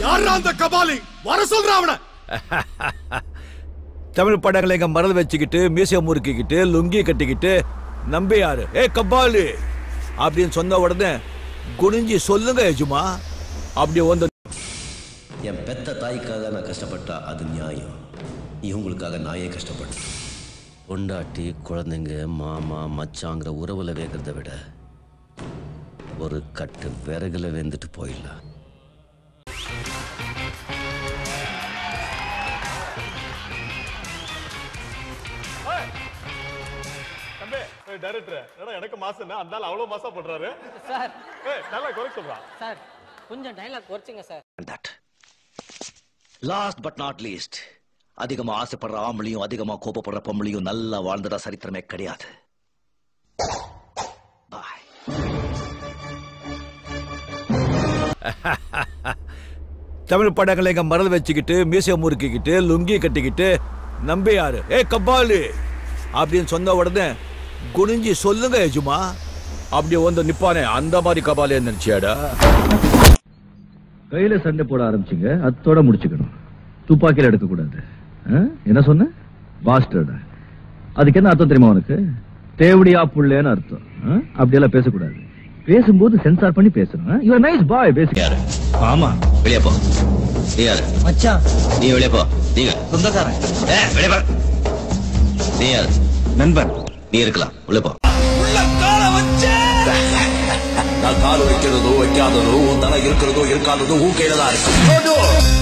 யாரா அந்த கபாலி வர சொல்ற அவன தமிழ் படங்களை எங்க மறந்து வச்சுக்கிட்டு மியூசியம் முறுக்கிக்கிட்டு லுங்கி கட்டிக்கிட்டு நம்பியாரு ஏ கபாலி அப்படின்னு சொன்ன உடனே குனிஞ்சி சொல்லுங்க எஜுமா அப்படி வந்து என் பெத்த தாய்க்காக நான் கஷ்டப்பட்டா அது நியாயம் இவங்களுக்காக நான் ஏன் கஷ்டப்பட்டேன் பொண்டாட்டி குழந்தைங்க மாமா மச்சாங்கிற உறவுல வேகிறத விட ஒரு கட்டு விறகுல வெந்துட்டு போயிடலாம் டைரக்டர் என்னடா எனக்கு மாசம் அந்த ஆள் அவ்வளவு மாசா பண்றாரு சார் ஏய் நல்லா குறைக்க சொல்றான் சார் கொஞ்சம் டைலாக் குறைச்சிங்க sir that last but not least அதிகமா ஆசைப்படுற ஆம்பளையும் அதிகமா கோபப்படுற பொம்பளையும் நல்லா வாழ்ந்ததா சரித்திரமே கிடையாது பாய் தமிழ் படங்களை எங்க மறந்து வச்சுக்கிட்டு மியூசியம் முறுக்கிக்கிட்டு லுங்கி கட்டிக்கிட்டு நம்பியாரு ஏ கபாலி அப்படின்னு சொன்ன உடனே குனிஞ்சி சொல்லுங்க எஜுமா அப்படி வந்து நிப்பானே அந்த மாதிரி கபாலே நினைச்சியாடா கையில சண்டை போட ஆரம்பிச்சீங்க அத்தோட முடிச்சுக்கணும் துப்பாக்கியில எடுக்க கூடாது ஆ? என்ன சொன்ன பாஸ்டர்டா அதுக்கு என்ன அர்த்தம் தெரியுமா உனக்கு தேவடியா புள்ளேன்னு அர்த்தம் ஆ? அப்படியெல்லாம் பேசக்கூடாது பேசும்போது சென்சார் பண்ணி பேசணும் யூ நைஸ் பாய் பேசு யாரு ஆமா வெளியே போ நீ யாரு மச்சான் நீ வெளியே போ நீங்க சொந்தக்காரன் ஏ, வெளியே போ நீ யாரு நண்பன் நீ இருக்கலாம் உள்ள போ நான் கால் வைக்கிறதோ வைக்காததோ உன் தலை இருக்கிறதோ இருக்காததோ உன் கையில தான் இருக்கு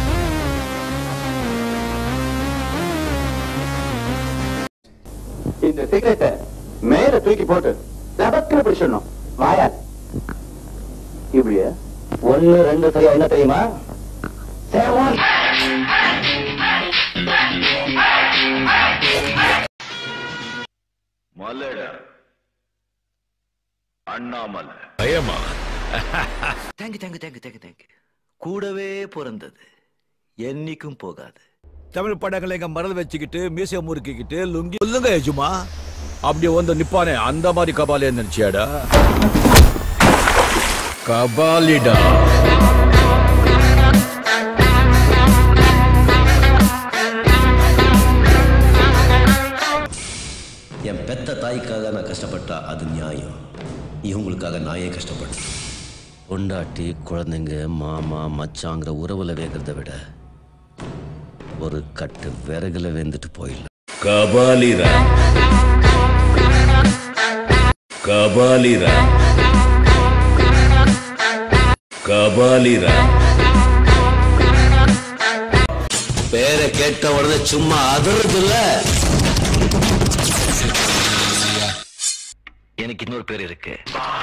இந்த சிகரெட்டை மேல தூக்கி போட்டு லபக்குன்னு பிடிச்சிடணும் வாயா இப்படியா ஒன்னு ரெண்டு சரியா என்ன தெரியுமா Seven. மலட அண்ணாமலை பயமா thank you thank you thank you thank you thank you கூடவே பிறந்தது என்னைக்கும் போகாது தமிழ் படங்களை எங்க மறந்து வச்சுக்கிட்டு மியூசியம் முறுக்கிக்கிட்டு லுங்கி சொல்லுங்க எஜுமா அப்படி வந்து நிப்பானே அந்த மாதிரி கபாலே நினைச்சியாடா கபாலிடா என் பெத்த தாய்க்காக நான் கஷ்டப்பட்டா அது நியாயம் இவங்களுக்காக நான் ஏன் கஷ்டப்பட்டேன் பொண்டாட்டி குழந்தைங்க மாமா மச்சாங்கிற உறவுல வேகிறத விட ஒரு கட்டு விறகுல வெந்துட்டு போயிடலாம் கபாலிரா கபாலிரா கபாலிரா பேரை கேட்ட உடனே சும்மா அதிர்றது இல்ல எனக்கு இன்னொரு பேர் இருக்கு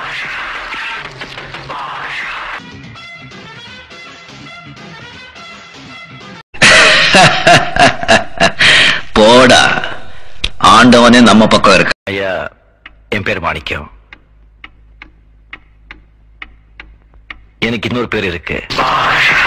போடா ஆண்டவனே நம்ம பக்கம் இருக்கு ஐயா என் பேர் மாணிக்கம் எனக்கு இன்னொரு பேர் இருக்கு